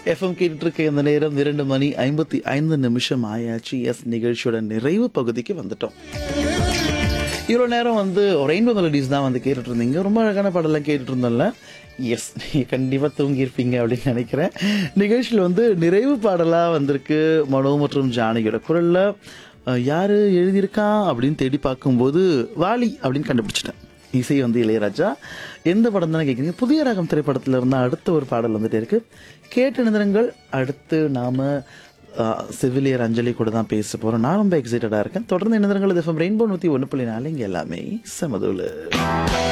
FM கேட்டுட்டு இருக்க இந்த நேரம் இரண்டு மணி ஐம்பத்தி ஐந்து நிமிஷம் ஆயாச்சு எஸ் நிகழ்ச்சியோட நிறைவு பகுதிக்கு வந்துட்டோம் இவ்வளோ நேரம் வந்து ரெயின்போ மெலடிஸ் தான் வந்து கேட்டுட்டு இருந்தீங்க ரொம்ப அழகான பாடலாம் கேட்டுட்டு இருந்தோம்ல எஸ் நீங்கள் கண்டிப்பாக தூங்கியிருப்பீங்க அப்படின்னு நினைக்கிறேன் நிகழ்ச்சியில் வந்து நிறைவு பாடலாக வந்திருக்கு மனோ மற்றும் ஜானகியோட குரலில் யார் எழுதியிருக்கா அப்படின்னு தேடி பார்க்கும்போது வாலி அப்படின்னு கண்டுபிடிச்சிட்டேன் இசை வந்து இளையராஜா எந்த படம் தானே கேட்குறீங்க புதிய ராகம் திரைப்படத்தில் இருந்தால் அடுத்த ஒரு பாடல் வந்துட்டே இருக்கு கேட்டு நிறுங்கள் அடுத்து நாம ஆஹ், செவிலியர் அஞ்சலி கூட தான் பேச போகிறோம் நான் ரொம்ப எக்ஸைட்டடாக இருக்கேன் தொடர்ந்து இணைந்திருங்கள் எஃப்எம் ரெயின்போ நூற்றி ஒன்று புள்ளி நாலு இங்கே எல்லாமே சமதுல